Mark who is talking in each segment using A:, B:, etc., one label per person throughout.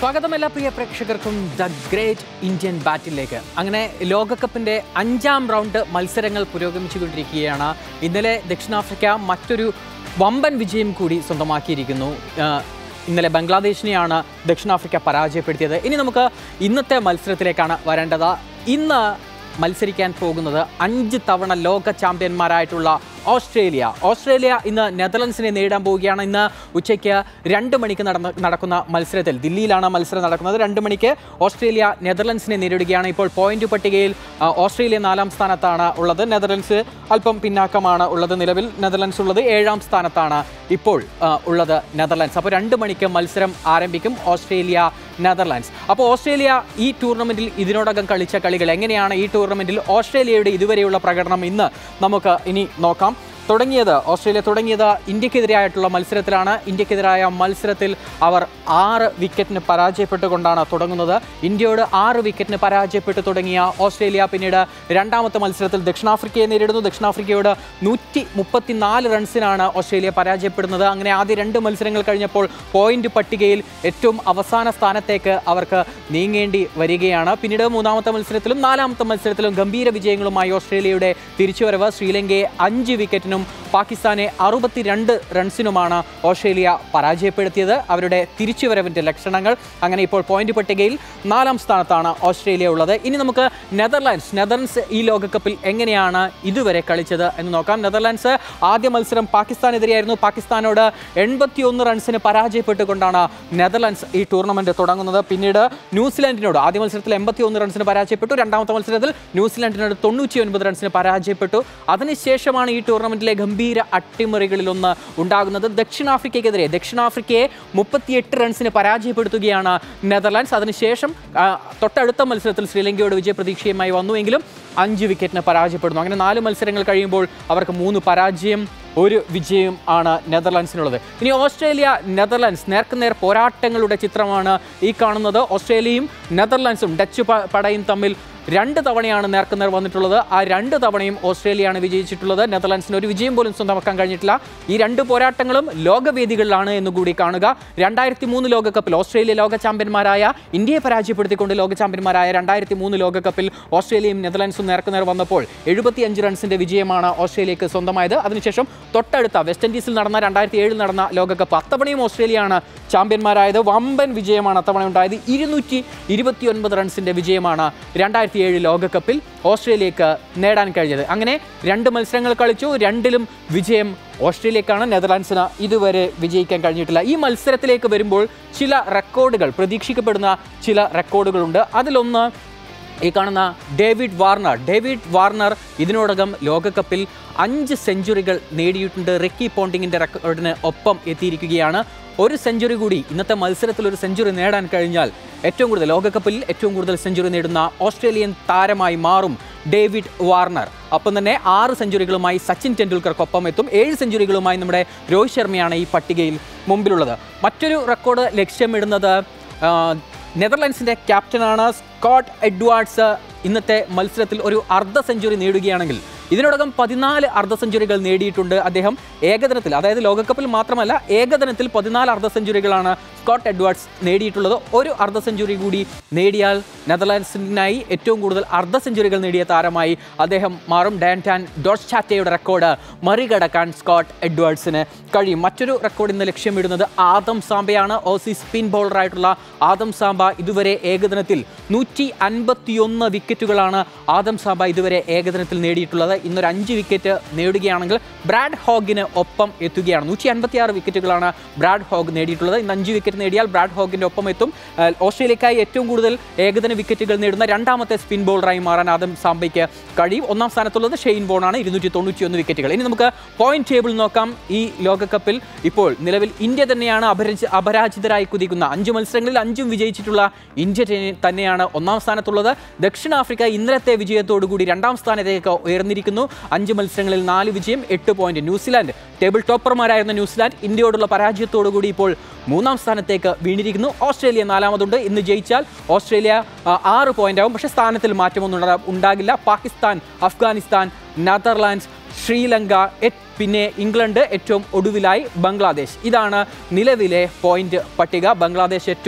A: സ്വാഗതം എല്ലാ പ്രിയ പ്രേക്ഷകർക്കും ദ ഗ്രേറ്റ് ഇന്ത്യൻ ബാറ്റിലേക്ക് അങ്ങനെ ലോകകപ്പിന്റെ അഞ്ചാം റൗണ്ട് മത്സരങ്ങൾ പുരോഗമിച്ചുകൊണ്ടിരിക്കുകയാണ് ഇന്നലെ ദക്ഷിണാഫ്രിക്ക മറ്റൊരു വമ്പൻ വിജയം കൂടി സ്വന്തമാക്കിയിരിക്കുന്നു ആ, ഇന്നലെ ബംഗ്ലാദേശിനെയാണ് ദക്ഷിണാഫ്രിക്ക പരാജയപ്പെടുത്തിയത് ഇനി നമുക്ക് ഇന്നത്തെ മത്സരത്തിലേക്കാണ് വരേണ്ടത് ഇന്ന് മത്സരിക്കാൻ പോകുന്നത് അഞ്ച് തവണ ലോക ചാമ്പ്യന്മാരായിട്ടുള്ള ഓസ്ട്രേലിയ ഓസ്ട്രേലിയ ഇന്ന് നെതർലൻഡ്സിനെ നേരിടാൻ പോവുകയാണ് ഇന്ന് ഉച്ചയ്ക്ക് രണ്ട് മണിക്ക് നടന്ന നടക്കുന്ന മത്സരത്തിൽ ദില്ലിയിലാണ് മത്സരം നടക്കുന്നത് രണ്ട് മണിക്ക് ഓസ്ട്രേലിയ നെതർലൻഡ്സിനെ നേരിടുകയാണ് ഇപ്പോൾ പോയിന്റ് പട്ടികയിൽ ആ, ഓസ്ട്രേലിയ നാലാം സ്ഥാനത്താണ് ഉള്ളത് നെതർലൻഡ്സ് അല്പം പിന്നാക്കമാണ് ഉള്ളത് നിലവിൽ നെതർലൻഡ്സ് ഉള്ളത് ഏഴാം സ്ഥാനത്താണ് ഇപ്പോൾ ആ, ഉള്ളത് നെതർലൻഡ്സ് അപ്പോൾ രണ്ട് മണിക്ക് മത്സരം ആരംഭിക്കും ഓസ്ട്രേലിയ നെതർലാൻഡ്സ് അപ്പോൾ ഓസ്ട്രേലിയ ഈ ടൂർണമെന്റിൽ ഇതിനോടകം കളിച്ച കളികൾ എങ്ങനെയാണ് ഈ ടൂർണമെന്റിൽ ഓസ്ട്രേലിയയുടെ ഇതുവരെയുള്ള പ്രകടനം ഇന്ന് നമുക്ക് ഇനി നോക്കാം തുടങ്ങിയത് ഓസ്ട്രേലിയ തുടങ്ങിയത് ഇന്ത്യക്കെതിരായിട്ടുള്ള മത്സരത്തിലാണ് ഇന്ത്യക്കെതിരായ മത്സരത്തിൽ അവർ ആറ് വിക്കറ്റിന് പരാജയപ്പെട്ടുകൊണ്ടാണ് തുടങ്ങുന്നത് ഇന്ത്യയോട് ആറ് വിക്കറ്റിന് പരാജയപ്പെട്ട് തുടങ്ങിയ ഓസ്ട്രേലിയ പിന്നീട് രണ്ടാമത്തെ മത്സരത്തിൽ ദക്ഷിണാഫ്രിക്കയെ നേരിടുന്നു ദക്ഷിണാഫ്രിക്കയോട് നൂറ്റി മുപ്പത്തിനാല് റൺസിനാണ് ഓസ്ട്രേലിയ പരാജയപ്പെടുന്നത് അങ്ങനെ ആദ്യ രണ്ട് മത്സരങ്ങൾ കഴിഞ്ഞപ്പോൾ പോയിന്റ് പട്ടികയിൽ ഏറ്റവും അവസാന സ്ഥാനത്തേക്ക് അവർക്ക് നീങ്ങേണ്ടി വരികയാണ് പിന്നീട് മൂന്നാമത്തെ മത്സരത്തിലും നാലാമത്തെ മത്സരത്തിലും ഗംഭീര വിജയങ്ങളുമായി ഓസ്ട്രേലിയയുടെ തിരിച്ചുവരവ് ശ്രീലങ്കയെ അഞ്ച് വിക്കറ്റിനും പാകിസ്ഥാനെ അറുപത്തിരണ്ട് റൺസിനുമാണ് ഓസ്ട്രേലിയ പരാജയപ്പെടുത്തിയത് അവരുടെ തിരിച്ചുവരവിൻ്റെ ലക്ഷണങ്ങൾ അങ്ങനെ ഇപ്പോൾ പോയിന്റ് പട്ടികയിൽ നാലാം സ്ഥാനത്താണ് ഓസ്ട്രേലിയ ഉള്ളത് ഇനി നമുക്ക് നെതർലാൻഡ്സ് നെതർലൻഡ്സ് ഈ ലോകകപ്പിൽ എങ്ങനെയാണ് ഇതുവരെ കളിച്ചത് എന്ന് നോക്കാം നെതർലാൻഡ്സ് ആദ്യ മത്സരം പാകിസ്ഥാനെതിരെയായിരുന്നു പാകിസ്ഥാനോട് എൺപത്തിയൊന്ന് റൺസിന് പരാജയപ്പെട്ടുകൊണ്ടാണ് നെതർലാൻഡ്സ് ഈ ടൂർണമെന്റ് തുടങ്ങുന്നത് പിന്നീട് ന്യൂസിലാൻഡിനോട് ആദ്യ മത്സരത്തിൽ എൺപത്തിയൊന്ന് റൺസിന് പരാജയപ്പെട്ടു രണ്ടാമത്തെ മത്സരത്തിൽ ന്യൂസിലാൻഡിനോട് തൊണ്ണൂറ്റി ഒൻപത് റൺസിന് പരാജയപ്പെട്ടു അതിനുശേഷമാണ് ഈ ടൂർണമെന്റിലെ ഗംഭീര അട്ടിമറികളിലൊന്ന് ഉണ്ടാകുന്നത് ദക്ഷിണാഫ്രിക്കയ്ക്കെതിരെ ദക്ഷിണാഫ്രിക്കയെ മുപ്പത്തിയെട്ട് റൺസിന് പരാജയപ്പെടുത്തുകയാണ് നെതർലാൻഡ്സ് അതിനുശേഷം ആ, തൊട്ടടുത്ത മത്സരത്തിൽ ശ്രീലങ്കയോട് വിജയപ്രതീക്ഷയുമായി വന്നുവെങ്കിലും അഞ്ച് വിക്കറ്റിന് പരാജയപ്പെടുന്നു അങ്ങനെ നാല് മത്സരങ്ങൾ കഴിയുമ്പോൾ അവർക്ക് മൂന്ന് പരാജയം ഒരു വിജയം ആണ് നെതർലാൻഡ്സിനുള്ളത് ഇനി ഓസ്ട്രേലിയ നെതർലാൻഡ്സ് നേർക്കുനേർ പോരാട്ടങ്ങളുടെ ചിത്രമാണ് ഈ കാണുന്നത് ഓസ്ട്രേലിയയും നെതർലാൻഡ്സും ഡച്ച് പ- പടയും തമ്മിൽ രണ്ട് തവണയാണ് നേർക്കുനേർ വന്നിട്ടുള്ളത് ആ രണ്ട് തവണയും ഓസ്ട്രേലിയയാണ് വിജയിച്ചിട്ടുള്ളത് നെതർലാൻഡ്സിന് ഒരു വിജയം പോലും സ്വന്തമാക്കാൻ കഴിഞ്ഞിട്ടില്ല ഈ രണ്ട് പോരാട്ടങ്ങളും ലോകവേദികളിലാണ് എന്നുകൂടി കാണുക രണ്ടായിരത്തി മൂന്ന് ലോകകപ്പിൽ ഓസ്ട്രേലിയ ലോക ചാമ്പ്യന്മാരായ ഇന്ത്യയെ പരാജയപ്പെടുത്തിക്കൊണ്ട് ലോക ചാമ്പ്യന്മാരായ രണ്ടായിരത്തി മൂന്ന് ലോകകപ്പിൽ ഓസ്ട്രേലിയയും നെതർലാൻഡ്സും നേർക്കുനേർ വന്നപ്പോൾ എഴുപത്തിയഞ്ച് റൺസിന്റെ വിജയമാണ് ഓസ്ട്രേലിയക്ക് സ്വന്തമായത് അതിനുശേഷം തൊട്ടടുത്ത വെസ്റ്റ് ഇൻഡീസിൽ നടന്ന രണ്ടായിരത്തി ഏഴിൽ നടന്ന ലോകകപ്പ് അത്തവണയും ഓസ്ട്രേലിയയാണ് ചാമ്പ്യന്മാരായത് വമ്പൻ വിജയമാണ് അത്തവണ ഉണ്ടായത് ഇരുന്നൂറ്റി ഇരുപത്തിയൊൻപത് റൺസിന്റെ വിജയമാണ് രണ്ടായിരത്തി ഏഴ് ലോകകപ്പിൽ ഓസ്ട്രേലിയക്ക് നേടാൻ കഴിഞ്ഞത് അങ്ങനെ രണ്ട് മത്സരങ്ങൾ കളിച്ചു രണ്ടിലും വിജയം ഓസ്ട്രേലിയക്കാണ് നെതർലാൻഡ്സിന് ഇതുവരെ വിജയിക്കാൻ കഴിഞ്ഞിട്ടില്ല ഈ മത്സരത്തിലേക്ക് വരുമ്പോൾ ചില റെക്കോർഡുകൾ പ്രതീക്ഷിക്കപ്പെടുന്ന ചില റെക്കോർഡുകളുണ്ട് അതിലൊന്ന് ഈ കാണുന്ന ഡേവിഡ് വാർണർ ഡേവിഡ് വാർണർ ഇതിനോടകം ലോകകപ്പിൽ അഞ്ച് സെഞ്ചുറികൾ നേടിയിട്ടുണ്ട് റിക്കി പോണ്ടിങ്ങിൻ്റെ റെക്കോർഡിന് ഒപ്പം എത്തിയിരിക്കുകയാണ് ഒരു സെഞ്ചുറി കൂടി ഇന്നത്തെ മത്സരത്തിൽ ഒരു സെഞ്ചുറി നേടാൻ കഴിഞ്ഞാൽ ഏറ്റവും കൂടുതൽ ലോകകപ്പിൽ ഏറ്റവും കൂടുതൽ സെഞ്ചുറി നേടുന്ന ഓസ്ട്രേലിയൻ താരമായി മാറും ഡേവിഡ് വാർണർ ഒപ്പം തന്നെ ആറ് സെഞ്ചുറികളുമായി സച്ചിൻ ടെണ്ടുൽക്കർക്കൊപ്പം എത്തും ഏഴ് സെഞ്ചുറികളുമായി നമ്മുടെ രോഹിത് ശർമ്മയാണ് ഈ പട്ടികയിൽ മുമ്പിലുള്ളത് മറ്റൊരു റെക്കോർഡ് ലക്ഷ്യമിടുന്നത് ആ, നെതർലാൻഡ്സിന്റെ ക്യാപ്റ്റനാണ് സ്കോട്ട് എഡ്വാർഡ്സ് ഇന്നത്തെ മത്സരത്തിൽ ഒരു അർദ്ധ സെഞ്ചുറി നേടുകയാണെങ്കിൽ ഇതിനോടകം പതിനാല് അർദ്ധ സെഞ്ചുറികൾ നേടിയിട്ടുണ്ട് അദ്ദേഹം ഏകദിനത്തിൽ അതായത് ലോകകപ്പിൽ മാത്രമല്ല ഏകദിനത്തിൽ പതിനാല് അർദ്ധ സെഞ്ചുറികളാണ് സ്കോട്ട് എഡ്വാർഡ്സ് നേടിയിട്ടുള്ളത് ഒരു അർദ്ധ സെഞ്ചുറി കൂടി നേടിയാൽ നെതർലാൻഡ്സിനായി ഏറ്റവും കൂടുതൽ അർദ്ധ സെഞ്ചുറികൾ നേടിയ താരമായി അദ്ദേഹം മാറും ഡാൻറ്റാൻ ഡോട്ട്ചാറ്റയുടെ റെക്കോർഡ് മറികടക്കാൻ സ്കോട്ട് എഡ്വാർഡ്സിന് കഴിയും മറ്റൊരു റെക്കോർഡ് ഇന്ന് ലക്ഷ്യമിടുന്നത് ആദം സാംബയാണ് ഓസി സ്പിൻ ബൗളറായിട്ടുള്ള ആദം സാംബ ഇതുവരെ ഏകദിനത്തിൽ നൂറ്റി അൻപത്തിയൊന്ന് വിക്കറ്റുകളാണ് ആദം സാംബ ഇതുവരെ ഏകദിനത്തിൽ നേടിയിട്ടുള്ളത് ഇന്നൊരു അഞ്ച് വിക്കറ്റ് നേടുകയാണെങ്കിൽ ബ്രാഡ് ഹോഗിന് ഒപ്പം എത്തുകയാണ് നൂറ്റി അൻപത്തി ആറ് വിക്കറ്റുകളാണ് ബ്രാഡ് ഹോഗ് നേടിയിട്ടുള്ളത് ഇന്ന് അഞ്ച് വിക്കറ്റ് നേടിയാൽ ബ്രാഡ് ഹോഗിൻ്റെ ഒപ്പം എത്തും ആ, ഓസ്ട്രേലിയക്കായി ഏറ്റവും കൂടുതൽ ഏകദിന വിക്കറ്റുകൾ നേടുന്ന രണ്ടാമത്തെ സ്പിൻ ബോളറായി മാറാൻ ആദം സാംബയ്ക്ക് കഴിയും ഒന്നാം സ്ഥാനത്തുള്ളത് ഷെയ്ൻ ബോണാണ് ഇരുന്നൂറ്റി തൊണ്ണൂറ്റിയൊന്ന് വിക്കറ്റുകൾ ഇനി നമുക്ക് പോയിന്റ് ടേബിൾ നോക്കാം ഈ ലോകകപ്പിൽ ഇപ്പോൾ നിലവിൽ ഇന്ത്യ തന്നെയാണ് അപരാജ അപരാജിതരായി കുതിക്കുന്ന അഞ്ച് മത്സരങ്ങളിൽ അഞ്ചും വിജയിച്ചിട്ടുള്ള ഇന്ത്യ ടെ- തന്നെയാണ് ഒന്നാം സ്ഥാനത്തുള്ളത് ദക്ഷിണാഫ്രിക്ക ഇന്നലത്തെ വിജയത്തോടുകൂടി രണ്ടാം സ്ഥാനത്തേക്ക് ഉയർന്നിരിക്കുന്നു അഞ്ച് മത്സരങ്ങളിൽ നാല് വിജയം എട്ട് പോയിന്റ് ന്യൂസിലാൻഡ് ടേബിൾ ടോപ്പർമാരായിരുന്ന ന്യൂസിലാൻഡ് ഇന്ത്യയോടുള്ള പരാജയത്തോടുകൂടി ഇപ്പോൾ മൂന്നാം സ്ഥാനത്തേക്ക് വീണിരിക്കുന്നു ഓസ്ട്രേലിയ നാലാമതുണ്ട് ഇന്ന് ജയിച്ചാൽ ഓസ്ട്രേലിയ ആ, ആറ് പോയിന്റ് ആവും പക്ഷേ സ്ഥാനത്തിൽ മാറ്റമൊന്നും ഉണ്ടാ- ഉണ്ടാകില്ല പാകിസ്ഥാൻ അഫ്ഗാനിസ്ഥാൻ നെതർലാൻഡ്സ് ശ്രീലങ്ക എ- പിന്നെ ഇംഗ്ലണ്ട് ഏറ്റവും ഒടുവിലായി ബംഗ്ലാദേശ് ഇതാണ് നിലവിലെ പോയിന്റ് പട്ടിക ബംഗ്ലാദേശ് ഏറ്റവും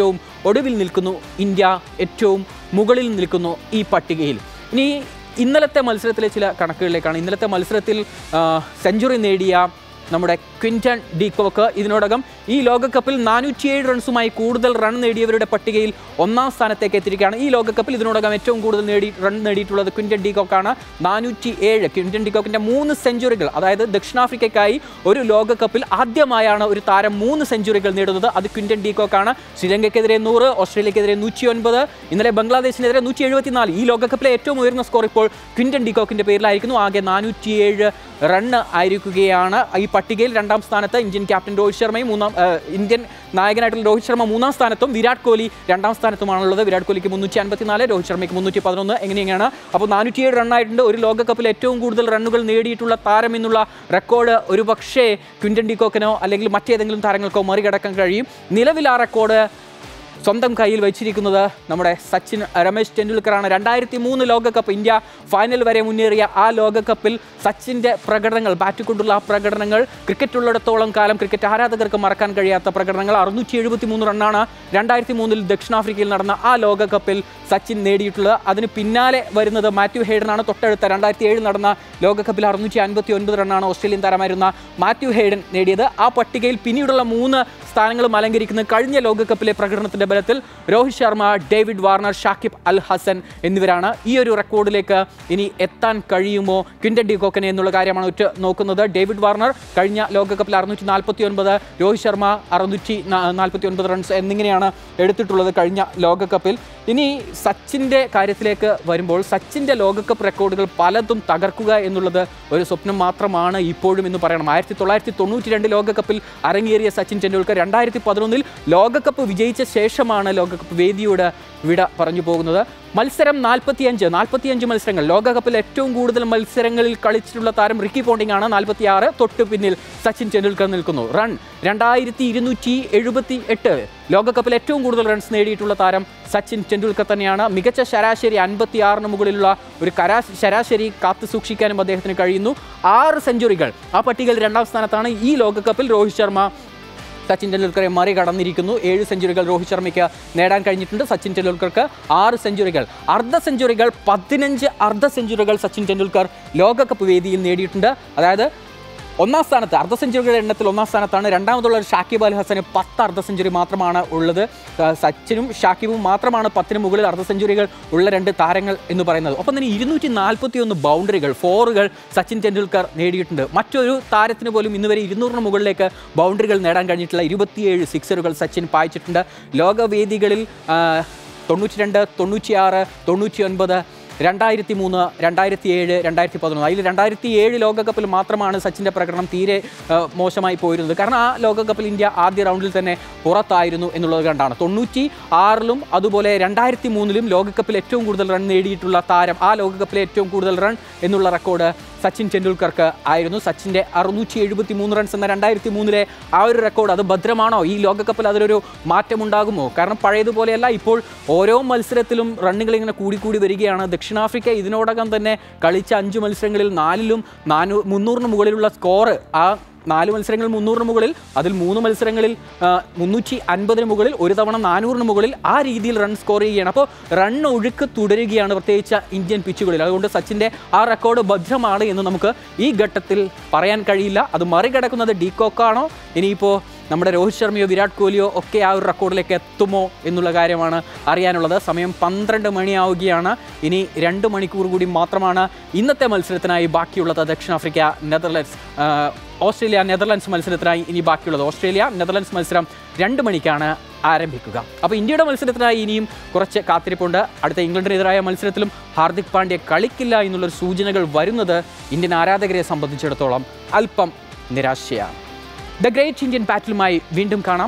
A: ഒടുവിൽ നിൽക്കുന്നു ഇന്ത്യ ഏറ്റവും മുകളിൽ നിൽക്കുന്നു ഈ പട്ടികയിൽ ഇനി ഇന്നലത്തെ മത്സരത്തിലെ ചില കണക്കുകളിലേക്കാണ് ഇന്നലത്തെ മത്സരത്തിൽ സെഞ്ചുറി നേടിയ നമ്മുടെ ക്വിൻറ്റൺ ഡീകോക്ക് ഇതിനോടകം ഈ ലോകകപ്പിൽ നാനൂറ്റിയേഴ് റൺസുമായി കൂടുതൽ റൺ നേടിയവരുടെ പട്ടികയിൽ ഒന്നാം സ്ഥാനത്തേക്ക് എത്തിയിരിക്കുകയാണ് ഈ ലോകകപ്പിൽ ഇതിനോടകം ഏറ്റവും കൂടുതൽ നേടി റൺ നേടിയിട്ടുള്ളത് ക്വിൻറ്റൺ ഡീകോക്കാണ് നാനൂറ്റി ഏഴ് ക്വിൻറ്റൺ ഡീകോക്കിൻ്റെ മൂന്ന് സെഞ്ചുറികൾ അതായത് ദക്ഷിണാഫ്രിക്കയ്ക്കായി ഒരു ലോകകപ്പിൽ ആദ്യമായാണ് ഒരു താരം മൂന്ന് സെഞ്ചുറികൾ നേടുന്നത് അത് ക്വിൻറ്റൺ ഡീകോക്കാണ് ശ്രീലങ്കയ്ക്കെതിരെ നൂറ് ഓസ്ട്രേലിയക്കെതിരെ നൂറ്റി ഒൻപത് ഇന്നലെ ബംഗ്ലാദേശിനെതിരെ നൂറ്റി എഴുപത്തിനാല് ഈ ലോകകപ്പിലെ ഏറ്റവും ഉയർന്ന സ്കോർ ഇപ്പോൾ ക്വിൻറ്റൺ ഡീകോക്കിൻ്റെ പേരിലായിരിക്കുന്നു ആകെ നാനൂറ്റിയേഴ് റണ്ണ് ആയിരിക്കുകയാണ് ഈ പട്ടികയിൽ രണ്ടാം സ്ഥാനത്ത് ഇന്ത്യൻ ക്യാപ്റ്റൻ രോഹിത് ശർമ്മയും മൂന്നാം ആ, ഇന്ത്യൻ നായകനായിട്ടുള്ള രോഹിത് ശർമ്മ മൂന്നാം സ്ഥാനത്തും വിരാട് കോഹ്ലി രണ്ടാം സ്ഥാനത്തുമാണുള്ളത് വിരാട് കോഹ്ലിക്ക് മുന്നൂറ്റി അൻപത്തിനാല് രോഹിത് ശർമ്മയ്ക്ക് മുന്നൂറ്റി പതിനൊന്ന് എങ്ങനെയാണ് അപ്പോൾ നാനൂറ്റിയേഴ് റണ്ണായിട്ടുണ്ട് ഒരു ലോകകപ്പിൽ ഏറ്റവും കൂടുതൽ റണ്ണുകൾ നേടിയിട്ടുള്ള താരം എന്നുള്ള റെക്കോർഡ് ഒരു പക്ഷേ ക്വിൻറ്റൻ ഡിക്കോക്കിനോ അല്ലെങ്കിൽ മറ്റേതെങ്കിലും താരങ്ങൾക്കോ മറികടക്കാൻ കഴിയും നിലവിൽ ആ റെക്കോർഡ് സ്വന്തം കയ്യിൽ വെച്ചിരിക്കുന്നത് നമ്മുടെ സച്ചിൻ രമേശ് ടെണ്ടുൽക്കറാണ് രണ്ടായിരത്തി മൂന്ന് ലോകകപ്പ് ഇന്ത്യ ഫൈനൽ വരെ മുന്നേറിയ ആ ലോകകപ്പിൽ സച്ചിൻ്റെ പ്രകടനങ്ങൾ ബാറ്റ് കൊണ്ടുള്ള ആ പ്രകടനങ്ങൾ ക്രിക്കറ്റ് ഉള്ളിടത്തോളം കാലം ക്രിക്കറ്റ് ആരാധകർക്ക് മറക്കാൻ കഴിയാത്ത പ്രകടനങ്ങൾ അറുന്നൂറ്റി എഴുപത്തി മൂന്ന് റണ്ണാണ് രണ്ടായിരത്തി മൂന്നിൽ ദക്ഷിണാഫ്രിക്കയിൽ നടന്ന ആ ലോകകപ്പിൽ സച്ചിൻ നേടിയിട്ടുള്ളത് അതിന് പിന്നാലെ വരുന്നത് മാത്യു ഹെയ്ഡനാണ് തൊട്ടടുത്ത രണ്ടായിരത്തി ഏഴിൽ നടന്ന ലോകകപ്പിൽ അറുന്നൂറ്റി അൻപത്തി ഒൻപത് റണ്ണാണ് ഓസ്ട്രേലിയൻ താരമായിരുന്ന മാത്യു ഹെയ്ഡൻ നേടിയത് ആ പട്ടികയിൽ പിന്നീടുള്ള മൂന്ന് സ്ഥാനങ്ങളും അലങ്കരിക്കുന്ന കഴിഞ്ഞ ലോകകപ്പിലെ പ്രകടനത്തിന്റെ ബലത്തിൽ രോഹിത് ശർമ്മ ഡേവിഡ് വാർണർ ഷാക്കിബ് അൽ ഹസൻ എന്നിവരാണ് ഈ ഒരു റെക്കോർഡിലേക്ക് ഇനി എത്താൻ കഴിയുമോ ക്വിൻറ്റൻ ഡി കോക്കനെ എന്നുള്ള കാര്യമാണ് ഉറ്റ നോക്കുന്നത് ഡേവിഡ് വാർണർ കഴിഞ്ഞ ലോകകപ്പിൽ അറുന്നൂറ്റി നാൽപ്പത്തി ഒൻപത് രോഹിത് ശർമ്മ അറുന്നൂറ്റി നാൽപ്പത്തി ഒൻപത് റൺസ് എന്നിങ്ങനെയാണ് എടുത്തിട്ടുള്ളത് കഴിഞ്ഞ ലോകകപ്പിൽ ഇനി സച്ചിൻ്റെ കാര്യത്തിലേക്ക് വരുമ്പോൾ സച്ചിൻ്റെ ലോകകപ്പ് റെക്കോർഡുകൾ പലതും തകർക്കുക എന്നുള്ളത് ഒരു സ്വപ്നം മാത്രമാണ് ഇപ്പോഴും എന്ന് പറയണം ആയിരത്തി തൊള്ളായിരത്തി തൊണ്ണൂറ്റി രണ്ട് ലോകകപ്പിൽ അരങ്ങേറിയ സച്ചിൻ ടെണ്ടുൽക്കർ രണ്ടായിരത്തി പതിനൊന്നിൽ ലോകകപ്പ് വിജയിച്ച ശേഷമാണ് ലോകകപ്പ് വേദിയോട് വിട പറഞ്ഞു പോകുന്നത് മത്സരം നാൽപ്പത്തിയഞ്ച് നാൽപ്പത്തിയഞ്ച് മത്സരങ്ങൾ ലോകകപ്പിൽ ഏറ്റവും കൂടുതൽ മത്സരങ്ങളിൽ കളിച്ചിട്ടുള്ള താരം റിക്കി പോണ്ടിംഗ് ആണ് നാൽപ്പത്തിയാറ് തൊട്ട് പിന്നിൽ സച്ചിൻ ടെണ്ടുൽക്കർ നിൽക്കുന്നു റൺ രണ്ടായിരത്തി ഇരുന്നൂറ്റി എഴുപത്തി എട്ട് ലോകകപ്പിൽ ഏറ്റവും കൂടുതൽ റൺസ് നേടിയിട്ടുള്ള താരം സച്ചിൻ ടെണ്ടുൽക്കർ തന്നെയാണ് മികച്ച ശരാശരി അൻപത്തി ആറിന് മുകളിലുള്ള ഒരു കരാ ശരാശരി കാത്തു സൂക്ഷിക്കാനും അദ്ദേഹത്തിന് കഴിയുന്നു ആറ് സെഞ്ചുറികൾ ആ പട്ടികയിൽ രണ്ടാം സ്ഥാനത്താണ് ഈ ലോകകപ്പിൽ രോഹിത് ശർമ്മ സച്ചിൻ ടെണ്ടുൽക്കറെ മറികടന്നിരിക്കുന്നു ഏഴ് സെഞ്ചുറികൾ രോഹിത് ശർമ്മയ്ക്ക് നേടാൻ കഴിഞ്ഞിട്ടുണ്ട് സച്ചിൻ ടെണ്ടുൽക്കർക്ക് ആറ് സെഞ്ചുറികൾ അർദ്ധ സെഞ്ചുറികൾ പതിനഞ്ച് അർദ്ധ സെഞ്ചുറികൾ സച്ചിൻ ടെണ്ടുൽക്കർ ലോകകപ്പ് വേദിയിൽ നേടിയിട്ടുണ്ട് അതായത് ഒന്നാം സ്ഥാനത്ത് അർദ്ധ സെഞ്ചുറികളുടെ എണ്ണത്തിൽ ഒന്നാം സ്ഥാനത്താണ് രണ്ടാമതുള്ള ഷാക്കിബ് അൽ ഹസന് പത്ത് അർദ്ധ സെഞ്ചുറി മാത്രമാണ് ഉള്ളത് ആ, സച്ചിനും ഷാക്കിബും മാത്രമാണ് പത്തിന് മുകളിൽ അർദ്ധ സെഞ്ചുറികൾ ഉള്ള രണ്ട് താരങ്ങൾ എന്ന് പറയുന്നത് ഒപ്പം തന്നെ ഇരുന്നൂറ്റി നാൽപ്പത്തി ഒന്ന് ബൗണ്ടറികൾ ഫോറുകൾ സച്ചിൻ ടെണ്ടുൽക്കർ നേടിയിട്ടുണ്ട് മറ്റൊരു താരത്തിന് പോലും ഇന്നുവരെ ഇരുന്നൂറിന് മുകളിലേക്ക് ബൗണ്ടറികൾ നേടാൻ കഴിഞ്ഞിട്ടുള്ള ഇരുപത്തിയേഴ് സിക്സറുകൾ സച്ചിൻ പായിച്ചിട്ടുണ്ട് ലോകവേദികളിൽ ആ, തൊണ്ണൂറ്റി രണ്ട് തൊണ്ണൂറ്റിയാറ് തൊണ്ണൂറ്റി ഒൻപത് രണ്ടായിരത്തി മൂന്ന് രണ്ടായിരത്തി ഏഴ് രണ്ടായിരത്തി പതിനൊന്ന് അതിൽ രണ്ടായിരത്തി ഏഴ് ലോകകപ്പിൽ മാത്രമാണ് സച്ചിൻ്റെ പ്രകടനം തീരെ ആ, മോശമായി പോയിരുന്നത് കാരണം ആ ലോകകപ്പിൽ ഇന്ത്യ ആദ്യ റൗണ്ടിൽ തന്നെ പുറത്തായിരുന്നു എന്നുള്ളത് കണ്ടാണ് തൊണ്ണൂറ്റി ആറിലും അതുപോലെ രണ്ടായിരത്തി മൂന്നിലും ലോകകപ്പിൽ ഏറ്റവും കൂടുതൽ റൺ നേടിയിട്ടുള്ള താരം ആ ലോകകപ്പിലെ ഏറ്റവും കൂടുതൽ റൺ എന്നുള്ള റെക്കോർഡ് സച്ചിൻ ടെണ്ടുൽക്കർക്ക് ആയിരുന്നു സച്ചിൻ്റെ അറുന്നൂറ്റി എഴുപത്തി മൂന്ന് റൺസ് എന്ന രണ്ടായിരത്തി മൂന്നിലെ ആ ഒരു റെക്കോർഡ് അത് ഭദ്രമാണോ ഈ ലോകകപ്പിൽ അതിലൊരു മാറ്റമുണ്ടാകുമോ കാരണം പഴയതുപോലെയല്ല ഇപ്പോൾ ഓരോ മത്സരത്തിലും റണ്ണുകൾ ഇങ്ങനെ കൂടിക്കൂടി വരികയാണ് ദക്ഷിണാഫ്രിക്ക ഇതിനോടകം തന്നെ കളിച്ച അഞ്ച് മത്സരങ്ങളിൽ നാലിലും നാനൂ മുന്നൂറിന് മുകളിലുള്ള സ്കോർ ആ നാല് മത്സരങ്ങൾ മുന്നൂറിന് മുകളിൽ അതിൽ മൂന്ന് മത്സരങ്ങളിൽ ആ, മുന്നൂറ്റി അൻപതിന് മുകളിൽ ഒരു തവണ നാനൂറിന് മുകളിൽ ആ രീതിയിൽ റൺ സ്കോർ ചെയ്യുകയാണ് അപ്പോൾ റൺ ഒഴുക്ക് തുടരുകയാണ് പ്രത്യേകിച്ച് ഇന്ത്യൻ പിച്ചുകളിൽ അതുകൊണ്ട് സച്ചിൻ്റെ ആ റെക്കോർഡ് ഭദ്രമാണ് എന്ന് നമുക്ക് ഈ ഘട്ടത്തിൽ പറയാൻ കഴിയില്ല അത് മറികടക്കുന്നത് ഡീകോക്കാണോ ഇനിയിപ്പോൾ നമ്മുടെ രോഹിത് ശർമ്മയോ വിരാട് കോഹ്ലിയോ ഒക്കെ ആ ഒരു റെക്കോർഡിലേക്ക് എത്തുമോ എന്നുള്ള കാര്യമാണ് അറിയാനുള്ളത് സമയം പന്ത്രണ്ട് മണിയാവുകയാണ് ഇനി രണ്ട് മണിക്കൂർ കൂടി മാത്രമാണ് ഇന്നത്തെ മത്സരത്തിനായി ബാക്കിയുള്ളത് ദക്ഷിണാഫ്രിക്ക നെതർലൻഡ്സ് ആ, ഓസ്ട്രേലിയ നെതർലൻഡ്സ് മത്സരത്തിനായി ഇനി ബാക്കിയുള്ളത് ഓസ്ട്രേലിയ നെതർലൻഡ്സ് മത്സരം രണ്ട് മണിക്കാണ് ആരംഭിക്കുക അപ്പോൾ ഇന്ത്യയുടെ മത്സരത്തിനായി ഇനിയും കുറച്ച് കാത്തിരിപ്പുണ്ട് അടുത്ത ഇംഗ്ലണ്ടിനെതിരായ മത്സരത്തിലും ഹാർദിക് പാണ്ഡ്യ കളിക്കില്ല എന്നുള്ളൊരു സൂചനകൾ വരുന്നത് ഇന്ത്യൻ ആരാധകരെ സംബന്ധിച്ചിടത്തോളം അല്പം നിരാശയാണ് ദ ഗ്രേറ്റ് ഇന്ത്യൻ ബാറ്റിലുമായി വീണ്ടും കാണാം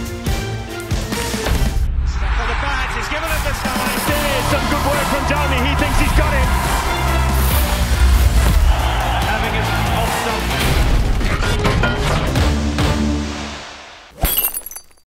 B: for the bat. He's given it this time. Did some good work from Downey. He